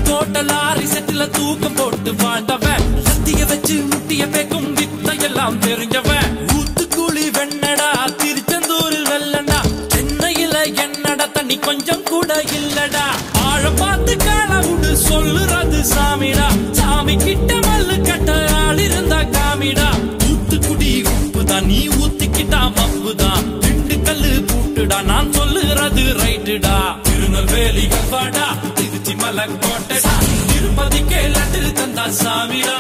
கோட்டை லாரி செட்டில தூக்கம் போட்டு வாழ்ந்தவன் லத்திய வச்சு முட்டிய பேக்கும் வித்தையெல்லாம் தெரிஞ்சவன் ஊத்துக்குழி வெண்ணடா திருச்செந்தூரில் வெள்ளடா சென்னையில என்னடா தண்ணி கொஞ்சம் கூட இல்லடா ஆழ பார்த்து கால விடு சொல்லுறது சாமிடா சாமி கிட்ட மல்லு கட்ட ஆள் இருந்தா காமிடா ஊத்துக்குடி உப்புதான் நீ ஊத்திக்கிட்டா மப்புதான் ரெண்டு கல்லு பூட்டுடா நான் சொல்லுறது ரைட்டுடா திருநெல்வேலி கல்வாடா திருச்சி மலை கோட்டைடா திருப்பதிக்கே லட்டு தந்தா சாமிடா